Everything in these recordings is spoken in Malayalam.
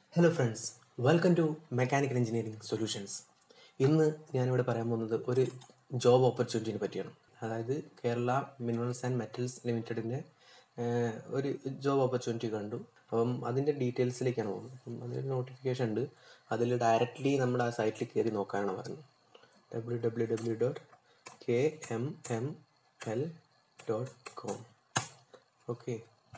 Hello friends welcome to mechanical engineering solutions ഇന്ന് ഞാനിവിടെ പറയാൻ പോകുന്നത് ഒരു ജോബ് ഓപ്പർച്യൂണിറ്റിനെ പറ്റിയാണ് അതായത് കേരള മിനറൽസ് ആൻഡ് മെറ്റൽസ് ലിമിറ്റഡിൻ്റെ ഒരു ജോബ് ഓപ്പർച്യൂണിറ്റി കണ്ടു അപ്പം അതിൻ്റെ ഡീറ്റെയിൽസിലേക്കാണ് പോകുന്നത് അപ്പം അതിൻ്റെ നോട്ടിഫിക്കേഷൻ ഉണ്ട് അതിൽ ഡയറക്റ്റ്ലി നമ്മുടെ ആ സൈറ്റിൽ കയറി നോക്കാനാണ് പറയുന്നത് W W W dot K M M L dot com okay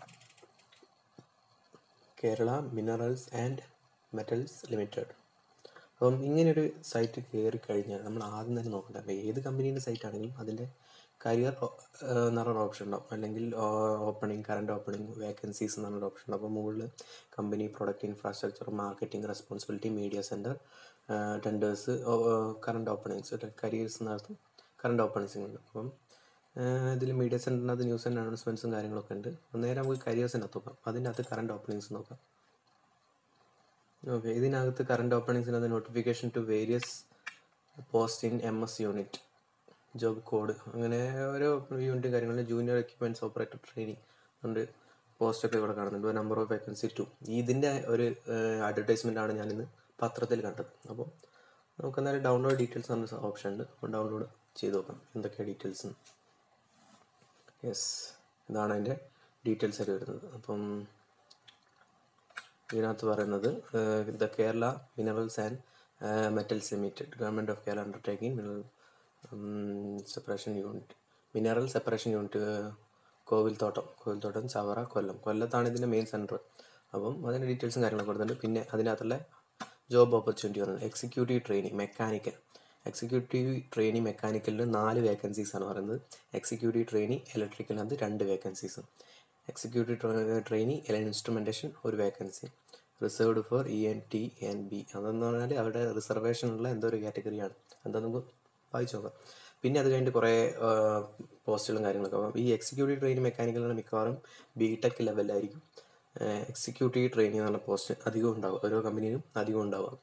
Kerala minerals and metals limited അപ്പം ഇങ്ങനൊരു സൈറ്റ് കയറി കഴിഞ്ഞാൽ നമ്മൾ ആദ്യം തന്നെ നോക്കണ്ട അപ്പോൾ ഏത് കമ്പനീൻ്റെ സൈറ്റ് ആണെങ്കിലും അതിൻ്റെ കരിയർ എന്ന് പറഞ്ഞ ഓപ്ഷൻ ഉണ്ടാവും അല്ലെങ്കിൽ ഓപ്പണിംഗ് കറണ്ട് ഓപ്പണിംഗ് വേക്കൻസീസ് എന്ന് പറഞ്ഞൊരു ഓപ്ഷൻ ഉണ്ടാവും അപ്പോൾ മുകളിൽ company product infrastructure marketing responsibility media centre tenders current openings careers എന്നർത്ഥം കറണ്ട് ഓപ്പണിങ്സ് ഉണ്ട് അപ്പം ഇതിൽ മീഡിയ സെൻറ്ററിനകത്ത് ന്യൂസ് ആൻഡ് അനൗൺസ്മെൻറ്റ്സും കാര്യങ്ങളൊക്കെ ഉണ്ട് നേരെ നമുക്ക് കരിയേഴ്സിനകത്ത് നോക്കാം അതിൻ്റെ അകത്ത് കറണ്ട് ഓപ്പണിങ്സ് നോക്കാം ഓക്കെ ഇതിനകത്ത് കറണ്ട് ഓപ്പണിങ്സിനകത്ത് notification to various post in M S unit job code അങ്ങനെ ഓരോ യൂണിറ്റ് കാര്യങ്ങളിൽ ജൂനിയർ എക്യുപ്മെൻറ്റ്സ് ഓപ്പറേറ്റർ ട്രെയിനിങ് ഉണ്ട് പോസ്റ്റൊക്കെ ഇവിടെ കാണുന്നുണ്ട് നമ്പർ ഓഫ് വേക്കൻസി ടു ഇതിൻ്റെ ഒരു അഡ്വർടൈസ്മെൻ്റ് ആണ് ഞാനിന്ന് പത്രത്തിൽ കണ്ടത് അപ്പോൾ നമുക്ക് എന്നാലും ഡൗൺലോഡ് ഡീറ്റെയിൽസ് എന്ന ഓപ്ഷൻ ഉണ്ട് അപ്പോൾ ഡൗൺലോഡ് ചെയ്ത് നോക്കാം എന്തൊക്കെയാണ് ഡീറ്റെയിൽസ് യെസ് ഇതാണ് അതിൻ്റെ ഡീറ്റെയിൽസ് ആയിട്ട് വരുന്നത് അപ്പം ഇതിനകത്ത് പറയുന്നത് the Kerala minerals and metals limited government of Kerala undertaking mineral separation unit mineral separation unit Kovilthottam Kovilthottam Chavara Kollam കൊല്ലത്താണ് ഇതിൻ്റെ മെയിൻ സെൻറ്റർ അപ്പം അതിൻ്റെ ഡീറ്റെയിൽസും കാര്യങ്ങളൊക്കെ കൊടുത്തിട്ടുണ്ട് പിന്നെ അതിനകത്തുള്ള ജോബ് ഓപ്പർച്യൂണിറ്റി പറയുന്നത് executive training mechanical executive training മെക്കാനിക്കലിൽ നാല് വേക്കൻസീസ് ആണ് പറയുന്നത് എക്സിക്യൂട്ടീവ് ട്രെയിനിങ് ഇലക്ട്രിക്കലിനകത്ത് രണ്ട് വേക്കൻസീസും എക്സിക്യൂട്ടീവ് ട്രെയിനിങ് ഇൻസ്ട്രുമെൻറ്റേഷൻ ഒരു vacancy reserved for E N T N B അതെന്ന് പറഞ്ഞാൽ അവിടെ റിസർവേഷനുള്ള എന്തോ ഒരു കാറ്റഗറിയാണ് എന്താ നമുക്ക് വായിച്ചു നോക്കാം പിന്നെ അത് കഴിഞ്ഞിട്ട് കുറേ പോസ്റ്റുകളും കാര്യങ്ങളൊക്കെ അപ്പം ഈ എക്സിക്യൂട്ടീവ് ട്രെയിനിങ് മെക്കാനിക്കലിന് മിക്കവാറും ബി ടെക് ലെവലിലായിരിക്കും എക്സിക്യൂട്ടീവ് ട്രെയിനിങ് എന്ന് പറഞ്ഞ പോസ്റ്റ് അധികം ഉണ്ടാവും ഓരോ കമ്പനിയിലും അധികം ഉണ്ടാവുക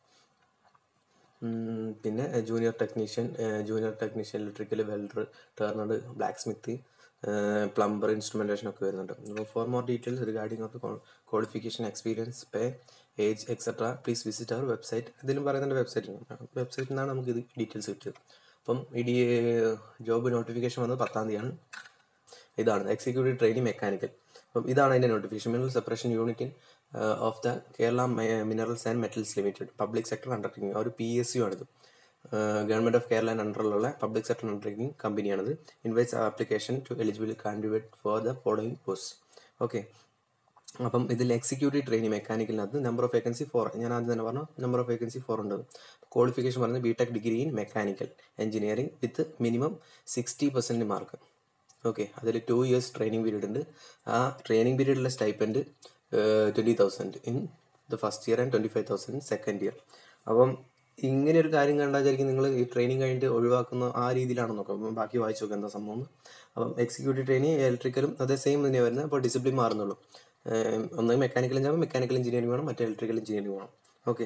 പിന്നെ junior technician junior technician electrical welder turner blacksmith plumber instrumentation ഒക്കെ വരുന്നുണ്ട് അപ്പോൾ for more details regarding of qualification experience pay age etcetera please visit our website ഇതിലും പറയുന്നുണ്ട് വെബ്സൈറ്റ് വെബ്സൈറ്റിൽ നിന്നാണ് നമുക്ക് ഇത് ഡീറ്റെയിൽസ് കിട്ടിയത് അപ്പം ഈ ഡി ജോബ് നോട്ടിഫിക്കേഷൻ വന്നത് പത്താം തീയതിയാണ് ഇതാണ് എക്സിക്യൂട്ടീവ് ട്രെയിനിങ് മെക്കാനിക്കൽ അപ്പം ഇതാണ് അതിൻ്റെ notification mineral separation unit in of the Kerala minerals and metals limited public sector undertaking ഒരു പി എസ് യു ആണിത് ഗവൺമെൻറ് ഓഫ് കേരള അണ്ടറിലുള്ള പബ്ലിക് സെക്ടർ അണ്ടർടേക്കിംഗ് കമ്പനിയാണിത് invites application to eligible candidate for the following post okay അപ്പം ഇതിൽ എക്സിക്യൂട്ടീവ് ട്രെയിനിങ് മെക്കാനിക്കലിനകത്ത് നമ്പർ ഓഫ് വേക്കൻസി ഫോർ ഞാൻ ആദ്യം തന്നെ പറഞ്ഞു നമ്പർ ഓഫ് വേക്കൻസി ഫോർ ഉണ്ട് ക്വാളിഫിക്കേഷൻ പറയുന്നത് B tech degree in mechanical engineering with minimum sixty percent mark okay അതിൽ ടു ഇയേഴ്സ് ട്രെയിനിങ് പീരീഡ് ഉണ്ട് ആ ട്രെയിനിങ് പീരീഡിലെ stipend twenty thousand in the first year and twenty five thousand second year അപ്പം ഇങ്ങനെ ഒരു കാര്യം കണ്ടാൽ വിചാരിക്കും നിങ്ങൾ ഈ ട്രെയിനിങ് കഴിഞ്ഞിട്ട് ഒഴിവാക്കുന്ന ആ രീതിയിലാണ് നോക്കുക അപ്പം ബാക്കി വായിച്ചു നോക്കുക എന്താ സംഭവം അപ്പം എക്സിക്യൂട്ടീവ് ട്രെയിനിങ് ഇലക്ട്രിക്കലും അതേ സെയിം തന്നെയാണ് വരുന്നത് അപ്പോൾ ഡിസിപ്ലിൻ മാറുന്നുള്ളൂ ഒന്ന് മെക്കാനിക്കൽ എഞ്ചിനീയർ മെക്കാനിക്കൽ എഞ്ചിനീയറിംഗ് വേണം മറ്റേ ഇലക്ട്രിക്കൽ എഞ്ചിനീയറിംഗ് വേണം ഓക്കെ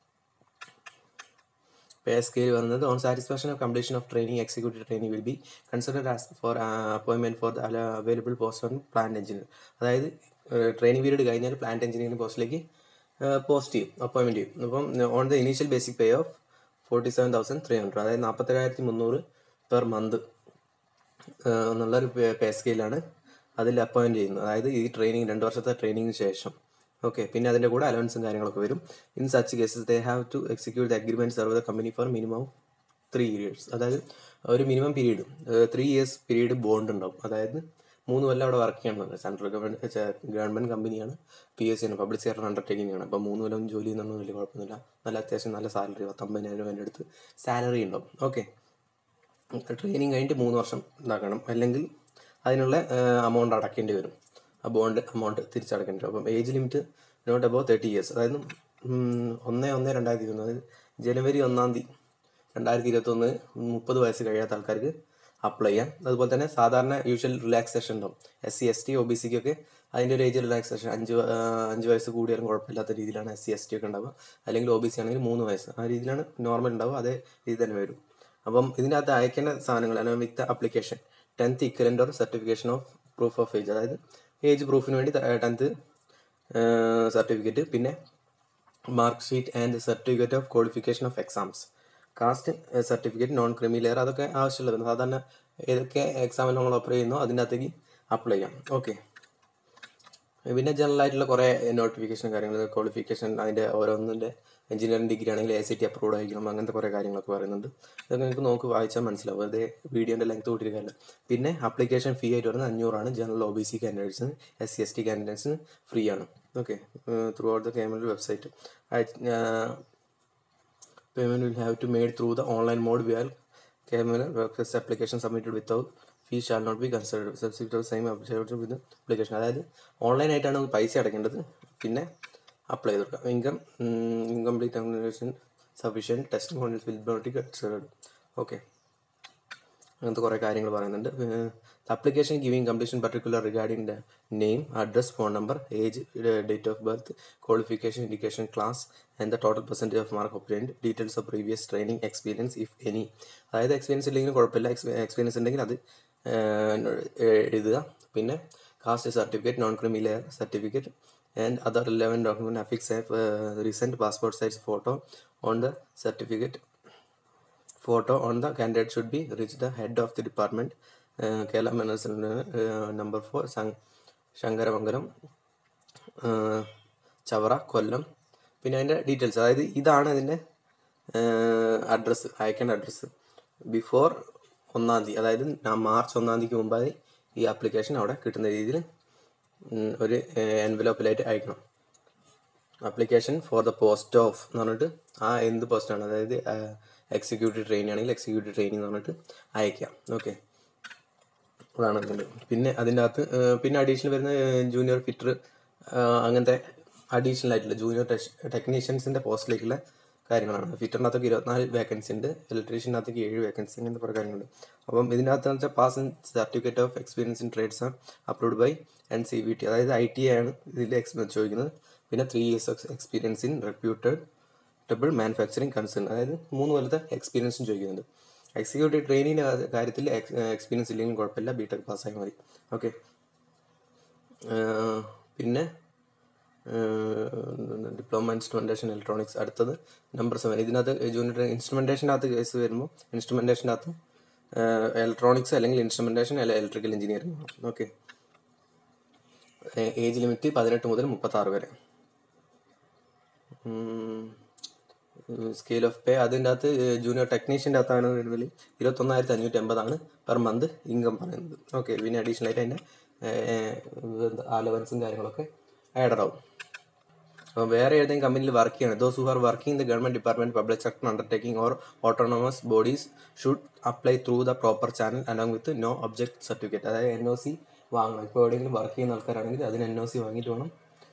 പേ സ്കെയിൽ പറയുന്നത് on satisfaction of completion of training executive training will be considered as for appointment for the available post on plant engineer അതായത് ട്രെയിനിങ് പീരീഡ് കഴിഞ്ഞാൽ പ്ലാന്റ് എഞ്ചിനീയറിംഗ് പോസ്റ്റിലേക്ക് പോസ്റ്റ് ചെയ്യും അപ്പോയിൻമെൻറ്റ് ചെയ്യും അപ്പം on the initial basic pay of forty seven thousand three hundred അതായത് നാൽപ്പത്തേഴായിരത്തി മുന്നൂറ് പെർ മന്ത് എന്നുള്ളൊരു പേ സ്കെയിലാണ് അതിൽ അപ്പോയിൻറ്റ് ചെയ്യുന്നത് അതായത് ഈ ട്രെയിനിങ് രണ്ട് വർഷത്തെ ട്രെയിനിങ്ങിന് ശേഷം ഓക്കെ പിന്നെ അതിൻ്റെ കൂടെ അലവൻസും കാര്യങ്ങളൊക്കെ വരും in such cases they have to execute the agreement serve the company for minimum three years അതായത് ഒരു minimum period three years period bond ഉണ്ടാവും അതായത് മൂന്ന് കൊല്ലം അവിടെ വർക്ക് ചെയ്യണമെന്നുണ്ട് സെൻട്രൽ ഗവൺമെൻറ് ഗവൺമെൻറ് കമ്പനിയാണ് പി എസ് സി ആണ് പബ്ലിക് സെക്ടർ അണ്ടർടേക്കിംഗ് ആണ് അപ്പോൾ മൂന്ന് കൊല്ലം ജോലി ചെയ്യുന്നൊന്നും വലിയ കുഴപ്പമൊന്നുമില്ല നല്ല അത്യാവശ്യം നല്ല സാലറി പത്തൊമ്പതിനായിരം എൻ്റെ അടുത്ത് സാലറി ഉണ്ടാവും ഓക്കെ ട്രെയിനിങ് കഴിഞ്ഞിട്ട് മൂന്ന് വർഷം ഇതാക്കണം അല്ലെങ്കിൽ അതിനുള്ള എമൗണ്ട് അടയ്ക്കേണ്ടി വരും ആ ബോണ്ട് എമൗണ്ട് തിരിച്ചടക്കേണ്ടി വരും അപ്പം age limit not above thirty years അതായത് ഒന്ന് ഒന്ന് രണ്ടായിരത്തി ഇരുപത്തി അതായത് ജനുവരി ഒന്നാം തീയതി രണ്ടായിരത്തി ഇരുപത്തൊന്ന് മുപ്പത് വയസ്സ് കഴിയാത്ത ആൾക്കാർക്ക് അപ്ലൈ ചെയ്യാം അതുപോലെ തന്നെ സാധാരണ യൂഷ്വൽ റിലാക്സേഷൻ ഉണ്ടാവും S C S T O B സിക്കൊക്കെ അതിൻ്റെ ഒരു ഏജ് റിലാക്സേഷൻ അഞ്ച് അഞ്ച് വയസ്സ് കൂടിയാലും കുഴപ്പമില്ലാത്ത രീതിയിലാണ് എസ് സി എസ് ടി ഒക്കെ ഉണ്ടാവുക അല്ലെങ്കിൽ ഒ ബി സി ആണെങ്കിൽ മൂന്ന് വയസ്സ് ആ രീതിയിലാണ് നോർമൽ ഉണ്ടാവുക അതേ രീതി തന്നെ വരും അപ്പം ഇതിനകത്ത് അയക്കേണ്ട സാധനങ്ങൾ അല്ലെങ്കിൽ with application tenth equivalent or certification of proof of age അതായത് ഏജ് പ്രൂഫിന് വേണ്ടി ടെൻത്ത് സർട്ടിഫിക്കറ്റ് പിന്നെ mark sheet and certificate of qualification of exams caste certificate non creamy layer അതൊക്കെ ആവശ്യമുള്ളത് സാധാരണ ഏതൊക്കെ എക്സാമിൽ നമ്മൾ അപ്ലൈ ചെയ്യുന്നോ അതിൻ്റെ അകത്തേക്ക് അപ്ലൈ ചെയ്യാം ഓക്കെ പിന്നെ ജനറൽ ആയിട്ടുള്ള കുറേ നോട്ടിഫിക്കേഷൻ കാര്യങ്ങൾ ക്വാളിഫിക്കേഷൻ അതിൻ്റെ ഓരോന്നിൻ്റെ എഞ്ചിനീയറിംഗ് ഡിഗ്രി ആണെങ്കിൽ എ സി ടി അപ്രൂവ്ഡ് ആയിരിക്കണം അങ്ങനത്തെ കുറേ കാര്യങ്ങളൊക്കെ പറയുന്നുണ്ട് ഇതൊക്കെ നിങ്ങൾക്ക് നോക്കി വായിച്ചാൽ മനസ്സിലാവും വെറുതെ വീഡിയോൻ്റെ ലെങ്ത് കൂട്ടിയിരിക്കാറില്ല പിന്നെ അപ്ലിക്കേഷൻ ഫീ ആയിട്ട് വരുന്നത് അഞ്ഞൂറാണ് ജനറൽ ഒ ബി സി കാൻഡിഡേറ്റ്സിന് എസ് സി എസ് ടി കാൻഡിഡേറ്റ്സിന് ഫ്രീ ആണ് okay through out the KMML website payment will have to made through the online mode via KMML website application submitted without fee shall not be considered subject same with application അതായത് ഓൺലൈനായിട്ടാണ് നമുക്ക് പൈസ അടയ്ക്കേണ്ടത് പിന്നെ അപ്ലൈ ചെയ്ത് കൊടുക്കാം income incomplete accommodation sufficient test models will not considered okay അങ്ങനത്തെ കുറേ കാര്യങ്ങൾ പറയുന്നുണ്ട് application giving completion particular regarding the name address phone number age date of birth qualification indication class and the total percentage of mark obtained details of previous training experience if any അതായത് എക്സ്പീരിയൻസ് ഇല്ലെങ്കിലും കുഴപ്പമില്ല എക്സ്പീരിയൻസ് ഉണ്ടെങ്കിൽ അത് എഴുതുക പിന്നെ caste certificate non creamy layer certificate and other relevant document affix recent passport size photo on the certificate photo on the candidate should be reach the head of the department uh, Kerala Minerals uh, number 4 Sang- Sankaramangalam Chavara Kollam പിന്നെ അതിൻ്റെ ഡീറ്റെയിൽസ് അതായത് ഇതാണ് അതിൻ്റെ അഡ്രസ്സ് അയക്കേണ്ട അഡ്രസ്സ് ബിഫോർ ഒന്നാം തീയതി അതായത് മാർച്ച് ഒന്നാം തീയതിക്ക് മുമ്പായി ഈ ആപ്ലിക്കേഷൻ അവിടെ കിട്ടുന്ന രീതിയിൽ ഒരു എൻവലപ്പിലായിട്ട് അയക്കണം application for the post of എന്ന് പറഞ്ഞിട്ട് ആ എന്ത് പോസ്റ്റാണ് അതായത് എക്സിക്യൂട്ടീവ് ട്രെയിനി ആണെങ്കിൽ എക്സിക്യൂട്ടീവ് ട്രെയിനിങ് എന്ന് പറഞ്ഞിട്ട് അയക്കാം ഓക്കെ അതാണ് ഇതിൻ്റെ പിന്നെ അതിൻ്റെ അകത്ത് പിന്നെ അഡീഷണൽ വരുന്ന ജൂനിയർ ഫിറ്റർ അങ്ങനത്തെ അഡീഷണൽ ആയിട്ടുള്ള ജൂനിയർ ടെക്നീഷ്യൻസിൻ്റെ പോസ്റ്റിലേക്കുള്ള കാര്യങ്ങളാണ് ഫിറ്ററിനകത്തൊക്കെ ഇരുപത്തിനാല് വേക്കൻസി ഉണ്ട് ഇലക്ട്രീഷ്യനകത്തേക്ക് ഏഴ് വേക്കൻസി അങ്ങനത്തെ കുറേ കാര്യങ്ങളുണ്ട് അപ്പം ഇതിനകത്ത് വെച്ചാൽ pass in certificate of experience in trades ആണ് approved by N C V T അതായത് ഐ ടി ആണ് ഇതിൽ എക്സ്പീരിയൻസ് ചോദിക്കുന്നത് പിന്നെ three years of experience in reputed double manufacturing concern അതായത് മൂന്ന് കൊല്ലത്തെ എക്സ്പീരിയൻസും ചോദിക്കുന്നുണ്ട് എക്സിക്യൂട്ടീവ് ട്രെയിനിങ്ങിൻ്റെ കാര്യത്തിൽ എക്സ്പീരിയൻസ് ഇല്ലെങ്കിലും കുഴപ്പമില്ല ബി ടെക് പാസ്സായി മതി ഓക്കെ പിന്നെ ഡിപ്ലോമ ഇൻസ്ട്രുമെൻറ്റേഷൻ ഇലക്ട്രോണിക്സ് അടുത്തത് നമ്പർ സെവൻ ഇതിനകത്ത് ജൂനിയർ ഇൻസ്ട്രുമെൻറ്റേഷൻ്റെ അകത്ത് കേസ് വരുമ്പോൾ ഇൻസ്ട്രുമെൻറ്റേഷൻ്റെ അകത്ത് ഇലക്ട്രോണിക്സ് അല്ലെങ്കിൽ ഇൻസ്ട്രുമെൻറ്റേഷൻ അല്ല electrical engineering okay age limit പതിനെട്ട് മുതൽ മുപ്പത്താറ് വരെ സ്കെയിൽ ഓഫ് പേ അതിൻ്റെ അകത്ത് ജൂനിയർ ടെക്നീഷ്യൻ്റെ അകത്താണ് വരുന്നത് ഇരുപത്തൊന്നായിരത്തി അഞ്ഞൂറ്റി അമ്പതാണ് പെർ മന്ത് ഇൻകം പറയുന്നത് ഓക്കെ പിന്നെ അഡീഷണൽ ആയിട്ട് അതിൻ്റെ അലവൻസും കാര്യങ്ങളൊക്കെ ആഡഡ് ആവും അപ്പോൾ വേറെ ഏതെങ്കിലും കമ്പനിയിൽ വർക്ക് ചെയ്യണം those who are working the government department public sector undertaking or autonomous bodies should apply through the proper channel along with no objection certificate അതായത് എൻ ഒ സി വാങ്ങണം ഇപ്പോൾ എവിടെയെങ്കിലും വർക്ക് ചെയ്യുന്ന ആൾക്കാരാണെങ്കിൽ അതിന് എൻ ഒ സി വാങ്ങിയിട്ട് വേണം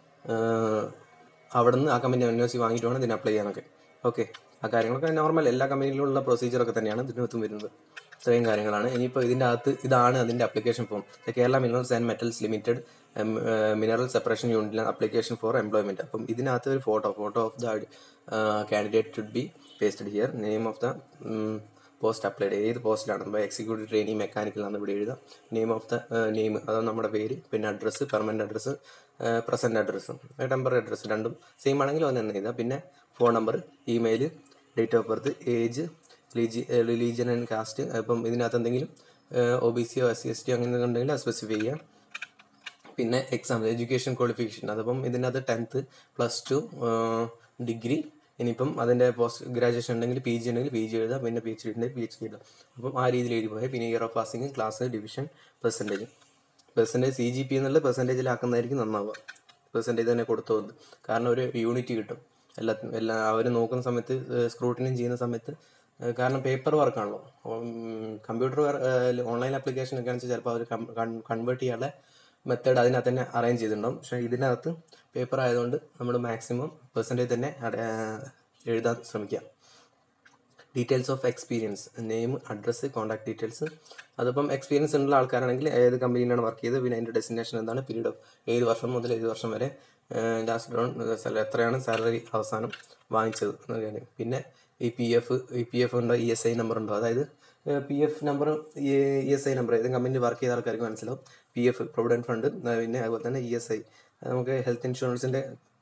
അവിടെ നിന്ന് ആ കമ്പനി എൻ ഒ സി വാങ്ങിയിട്ട് വേണം ഇതിന് അപ്ലൈ ചെയ്യാനൊക്കെ ഓക്കെ ആ കാര്യങ്ങളൊക്കെ നോർമൽ എല്ലാ കമ്പനിയിലുള്ള പ്രൊസീജിയറൊക്കെ തന്നെയാണ് ഇതിനകത്തും വരുന്നത് ഇത്രയും കാര്യങ്ങളാണ് ഇനിയിപ്പോൾ ഇതിൻ്റെ അകത്ത് ഇതാണ് അതിൻ്റെ application form Kerala minerals and metals limited mineral separation യൂണിറ്റിലാണ് അപ്ലിക്കേഷൻ ഫോർ എംപ്ലോയ്മെൻറ്റ് അപ്പം ഇതിനകത്ത് ഒരു photo photo of the candidate should be pasted here name of the post applied ഏത് പോസ്റ്റിലാണ് ഇപ്പോൾ എക്സിക്യൂട്ടീവ് ട്രെയിനിങ് മെക്കാനിക്കലാണ് ഇവിടെ എഴുതുക നെയിം ഓഫ് ദ നെയിം അതാണ് നമ്മുടെ പേര് പിന്നെ address permanent address present address temporary address രണ്ടും സെയിം ആണെങ്കിൽ ഒന്ന് തന്നെ എഴുതാം പിന്നെ phone number email date of birth age റിലീജി റിലീജിയൻ ആൻഡ് കാസ്റ്റ് അപ്പം ഇതിനകത്ത് എന്തെങ്കിലും ഒ ബി സിയോ എസ് സി എസ് ടി അങ്ങനെ ഉണ്ടെങ്കിൽ അത് സ്പെസിഫൈ ചെയ്യാം പിന്നെ എക്സാം എഡ്യൂക്കേഷൻ ക്വാളിഫിക്കേഷൻ അതപ്പം ഇതിനകത്ത് ടെൻത്ത് പ്ലസ് ടു ഡിഗ്രി ഇനിയിപ്പം അതിൻ്റെ പോസ്റ്റ് ഗ്രാജുവേഷൻ ഉണ്ടെങ്കിൽ പി ജി ഉണ്ടെങ്കിൽ പി ജി എഴുതാം പിന്നെ പി എച്ച് ഡി ഉണ്ടെങ്കിൽ പി എച്ച് ഡി എഴുതാം അപ്പം ആ രീതിയിൽ എഴുതി പോയാൽ പിന്നെ year of passing class division percentage percentage C G P എന്നുള്ള പെർസെൻറ്റേജിലാക്കുന്നതായിരിക്കും നന്നാവുക പെർസെൻറ്റേജ് തന്നെ കൊടുത്തു പോകുന്നത് കാരണം ഒരു യൂണിറ്റ് കിട്ടും എല്ലാ എല്ലാ അവർ നോക്കുന്ന സമയത്ത് സ്ക്രൂട്ടിനിങ് ചെയ്യുന്ന സമയത്ത് കാരണം പേപ്പർ വർക്കാണല്ലോ കമ്പ്യൂട്ടർ ഓൺലൈൻ ആപ്ലിക്കേഷൻ ഒക്കെ ആണെന്ന് വെച്ചാൽ ചിലപ്പോൾ അവർ കൺവേർട്ട് ചെയ്യാനുള്ള മെത്തേഡ് അതിനകത്ത് തന്നെ അറേഞ്ച് ചെയ്തിട്ടുണ്ടാവും പക്ഷേ ഇതിനകത്ത് പേപ്പർ ആയതുകൊണ്ട് നമ്മൾ മാക്സിമം പെർസെൻറ്റേജ് തന്നെ എഴുതാൻ ശ്രമിക്കുക details of experience name address contact details അതിപ്പം എക്സ്പീരിയൻസ് ഉള്ള ആൾക്കാരാണെങ്കിൽ ഏത് കമ്പനിയിലാണ് വർക്ക് ചെയ്തത് പിന്നെ അതിൻ്റെ ഡെസ്റ്റിനേഷൻ എന്താണ് പീരീഡ് ഓഫ് ഏത് വർഷം മുതൽ ഏത് വർഷം വരെ ലാസ്റ്റ് ഡൗൺ എത്രയാണ് സാലറി അവസാനം വാങ്ങിച്ചത് എന്നൊക്കെയാണ് പിന്നെ ഈ P F E P F ഉണ്ടോ ഇ എസ് ഐ നമ്പർ ഉണ്ടോ അതായത് P F number E S I number ഏത് കമ്പനിയിൽ വർക്ക് ചെയ്ത ആൾക്കാർക്ക് മനസ്സിലാവും പി എഫ് പ്രൊവിഡൻറ്റ് ഫണ്ട് പിന്നെ അതുപോലെ തന്നെ ഇ എസ് ഐ നമുക്ക് ഹെൽത്ത് ഇൻഷുറൻസിൻ്റെ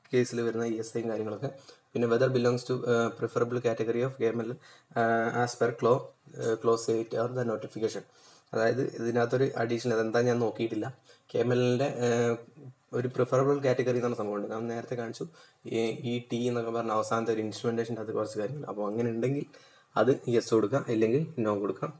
കേസിൽ വരുന്ന ഇ എസ് ഐയും കാര്യങ്ങളൊക്കെ പിന്നെ whether belongs to preferable category of game as per ക്ലോ clause eight or the notification അതായത് ഇതിനകത്തൊരു അഡീഷണൽ അതെന്താ ഞാൻ നോക്കിയിട്ടില്ല കെ എം എല്ലിൻ്റെ ഒരു പ്രിഫറബിൾ കാറ്റഗറി എന്ന് പറഞ്ഞ സംഭവമുണ്ട് നാം നേരത്തെ കാണിച്ചു ഈ ഈ ടി എന്നൊക്കെ പറഞ്ഞ അവസാനത്തെ ഒരു ഇൻസ്ട്രുമെൻറ്റേഷൻ്റെ അത് കുറച്ച് കാര്യങ്ങൾ അപ്പോൾ അങ്ങനെ ഉണ്ടെങ്കിൽ അത് യെസ് കൊടുക്കാം ഇല്ലെങ്കിൽ നോ കൊടുക്കാം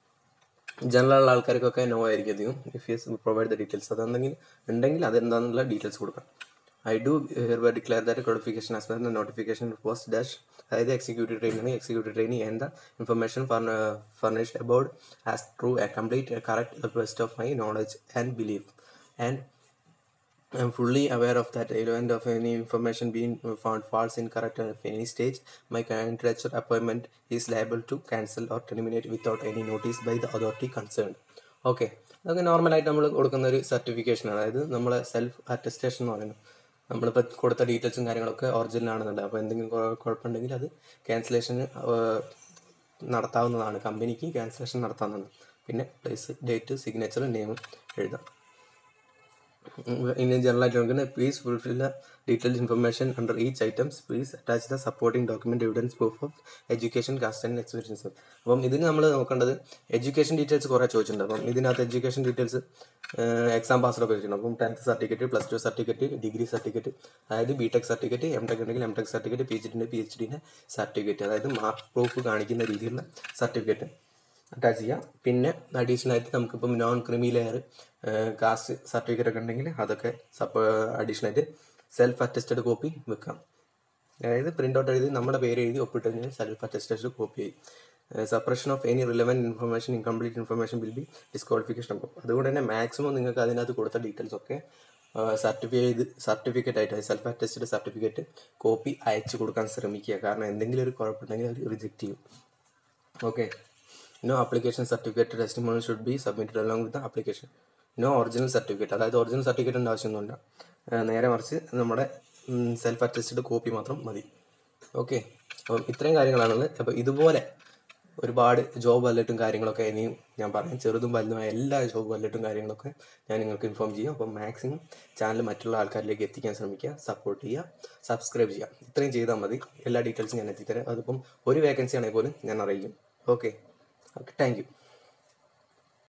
ജനറൽ ആൾക്കാർക്കൊക്കെ നോ ആയിരിക്കും അധികം if yes provide the details അതെന്തെങ്കിലും ഉണ്ടെങ്കിൽ അതെന്താണെന്നുള്ള ഡീറ്റെയിൽസ് കൊടുക്കാം I do hereby declare that qualification as per notification post dash അതായത് executive training executive training and the information furnished about as true and complete correct best of my knowledge and belief and I am fully aware of that element of any information being found false, incorrect, or at any stage. My candidature appointment is liable to cancel or terminate without any notice by the authority concerned. Okay അതൊക്കെ നോർമലായിട്ട് നമ്മൾ കൊടുക്കുന്ന ഒരു സർട്ടിഫിക്കേഷൻ അതായത് നമ്മളെ സെൽഫ് അറ്റസ്റ്റേഷൻ എന്ന് പറയുന്നത് നമ്മളിപ്പോൾ കൊടുത്ത ഡീറ്റെയിൽസും കാര്യങ്ങളൊക്കെ ഒറിജിനൽ ആണെന്നുണ്ട് അപ്പോൾ എന്തെങ്കിലും കുഴ- കുഴപ്പമുണ്ടെങ്കിൽ അത് ക്യാൻസലേഷൻ നടത്താവുന്നതാണ് കമ്പനിക്ക് ക്യാൻസലേഷൻ നടത്താവുന്നതാണ് പിന്നെ പ്ലേസ് ഡേറ്റ് സിഗ്നേച്ചർ നെയിം എഴുതാം in a general item please fulfill the detailed information under each items please attach the supporting document evidence proof of education caste and experience അപ്പം ഇതിന് നമ്മൾ നോക്കേണ്ടത് എഡ്യൂക്കേഷൻ ഡീറ്റെയിൽസ് കുറേ ചോദിച്ചിട്ടുണ്ട് അപ്പം ഇതിനകത്ത് എഡ്യൂക്കേഷൻ ഡീറ്റെയിൽസ് എക്സാം പാസ്സൊക്കെ വെച്ചിട്ടുണ്ട് അപ്പം tenth certificate plus two certificate degree certificate അതായത് B tech certificate M tech ഉണ്ടെങ്കിൽ M tech certificate P H ഡിൻ്റെ പി എച്ച് ഡിൻ്റെ സർട്ടിഫിക്കറ്റ് അതായത് മാർക്ക് പ്രൂഫ് കാണിക്കുന്ന രീതിയിലുള്ള സർട്ടിഫിക്കറ്റ് അറ്റാച്ച് ചെയ്യാം പിന്നെ അഡീഷണൽ ആയിട്ട് നമുക്കിപ്പം non creamy layer caste certificate ഒക്കെ ഉണ്ടെങ്കിൽ അതൊക്കെ സപ്പ് അഡീഷണൽ ആയിട്ട് സെൽഫ് അറ്റസ്റ്റഡ് കോപ്പി വെക്കാം അതായത് പ്രിൻ്റ് ഔട്ട് എഴുതി നമ്മുടെ പേര് എഴുതി ഒപ്പിട്ട് സെൽഫ് അറ്റസ്റ്റഡ് കോപ്പി ചെയ്യും suppression of any relevant information incomplete information will be disqualification അപ്പം അതുകൊണ്ട് തന്നെ മാക്സിമം നിങ്ങൾക്ക് അതിനകത്ത് കൊടുത്ത ഡീറ്റെയിൽസ് ഒക്കെ സർട്ടിഫൈ ചെയ്ത് സർട്ടിഫിക്കറ്റ് ആയിട്ട് സെൽഫ് അറ്റസ്റ്റഡ് സർട്ടിഫിക്കറ്റ് കോപ്പി അയച്ചു കൊടുക്കാൻ ശ്രമിക്കുക കാരണം എന്തെങ്കിലും ഒരു കുഴപ്പമുണ്ടെങ്കിൽ അവർ റിജക്റ്റ് ചെയ്യും okay no application certificate testimony should be submitted along with application no original certificate അതായത് ഒറിജിനൽ സർട്ടിഫിക്കറ്റിൻ്റെ ആവശ്യമൊന്നുമില്ല ഏഹ് നേരെ മറിച്ച് നമ്മുടെ സെൽഫ് അറ്റസ്റ്റഡ് കോപ്പി മാത്രം മതി ഓക്കെ അപ്പം ഇത്രയും കാര്യങ്ങളാണുള്ളത് അപ്പോൾ ഇതുപോലെ ഒരുപാട് ജോബ് അലർട്ടും കാര്യങ്ങളൊക്കെ ഇനിയും ഞാൻ പറയാം ചെറുതും വലുതുമായ എല്ലാ ജോബ് അലർട്ടും കാര്യങ്ങളൊക്കെ ഞാൻ നിങ്ങൾക്ക് ഇൻഫോം ചെയ്യും അപ്പം മാക്സിമം ചാനൽ മറ്റുള്ള ആൾക്കാരിലേക്ക് എത്തിക്കാൻ ശ്രമിക്കുക സപ്പോർട്ട് ചെയ്യുക സബ്സ്ക്രൈബ് ചെയ്യുക ഇത്രയും ചെയ്താൽ മതി എല്ലാ ഡീറ്റെയിൽസും ഞാൻ എത്തിത്തരാം അതിപ്പം ഒരു വേക്കൻസി ആണെങ്കിൽ പോലും ഞാൻ അറിയിക്കും ഓക്കെ ഓക്കെ താങ്ക് യു